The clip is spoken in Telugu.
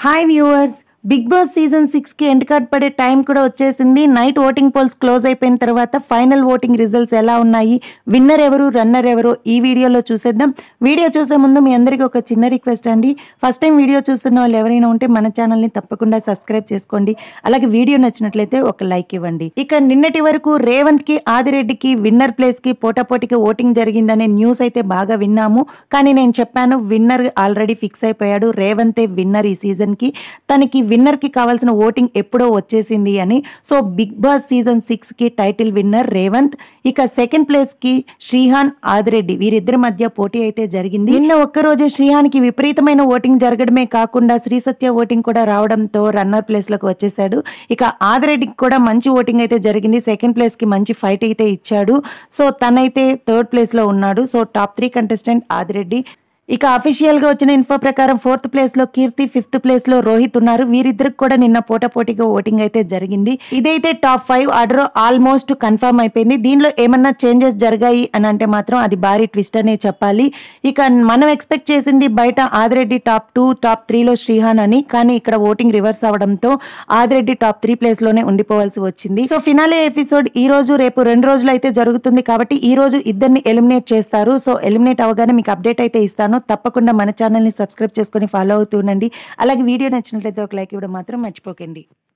hi viewers Bigg Boss season six కి ఎండ్ కార్డ్ పడే టైం కూడా వచ్చేసింది నైట్ ఓటింగ్ పోల్స్ క్లోజ్ అయిపోయిన తర్వాత ఫైనల్ ఓటింగ్ రిజల్ట్స్ ఎలా ఉన్నాయి విన్నర్ ఎవరు రన్నర్ ఎవరు ఈ వీడియోలో చూసేద్దాం వీడియో చూసే ముందు మీ అందరికీ ఒక చిన్న రిక్వెస్ట్ అండి ఫస్ట్ టైం వీడియో చూస్తున్న వాళ్ళు ఎవరైనా ఉంటే మన ఛానల్ని తప్పకుండా సబ్స్క్రైబ్ చేసుకోండి అలాగే వీడియో నచ్చినట్లయితే ఒక లైక్ ఇవ్వండి ఇక నిన్నటి వరకు రేవంత్ కి ఆదిరెడ్డికి విన్నర్ ప్లేస్ కి పోటాపోటీకి ఓటింగ్ జరిగిందనే న్యూస్ అయితే బాగా విన్నాము కానీ నేను చెప్పాను విన్నర్ ఆల్రెడీ ఫిక్స్ అయిపోయాడు రేవంతే విన్నర్ ఈ సీజన్ కి తనకి విన్నర్ కి కావాల్సిన ఓటింగ్ ఎప్పుడో వచ్చేసింది అని so Bigg Boss season six కి టైటిల్ విన్నర్ రేవంత్ ఇక సెకండ్ ప్లేస్ కి శ్రీహాన్ ఆదిరెడ్డి వీరిద్దరి మధ్య పోటీ అయితే జరిగింది నిన్న ఒక్కరోజే శ్రీహాన్ కి విపరీతమైన ఓటింగ్ జరగడమే కాకుండా శ్రీ సత్య ఓటింగ్ కూడా రావడంతో రన్నర్ ప్లేస్ లోకి వచ్చేసాడు ఇక ఆదిరెడ్డికి కూడా మంచి ఓటింగ్ అయితే జరిగింది సెకండ్ ప్లేస్ కి మంచి ఫైట్ అయితే ఇచ్చాడు సో తనైతే థర్డ్ ప్లేస్ లో ఉన్నాడు so top three contestant Adireddy ఇక అఫీషియల్ గా వచ్చిన ఇన్ఫో ప్రకారం ఫోర్త్ ప్లేస్ లో కీర్తి ఫిఫ్త్ ప్లేస్ లో రోహిత్ ఉన్నారు వీరిద్దరికి కూడా నిన్న పోటాపోటీగా ఓటింగ్ అయితే జరిగింది ఇదైతే top five order almost confirm అయిపోయింది దీనిలో ఏమన్నా చేంజెస్ జరిగాయి అని అంటే మాత్రం అది భారీ ట్విస్ట్ అనే చెప్పాలి ఇక మనం ఎక్స్పెక్ట్ చేసింది బయట ఆదిరెడ్డి టాప్ టూ టాప్ త్రీలో శ్రీహాన్ అని కానీ ఇక్కడ ఓటింగ్ రివర్స్ అవడంతో ఆదిరెడ్డి టాప్ త్రీ ప్లేస్ లోనే ఉండిపోవాల్సి వచ్చింది సో ఫినాలే ఎపిసోడ్ ఈ రోజు రేపు రెండు రోజులు అయితే జరుగుతుంది కాబట్టి ఈ రోజు ఇద్దరిని ఎలిమినేట్ చేస్తారు సో ఎలిమినేట్ అవగానే మీకు అప్డేట్ అయితే ఇస్తాను తప్పకుండా మన ఛానల్ని సబ్స్క్రైబ్ చేసుకొని ఫాలో అవుతూ ఉండండి అలాగే వీడియో నచ్చినట్లయితే ఒక లైక్ ఇవ్వడం మాత్రం మర్చిపోకండి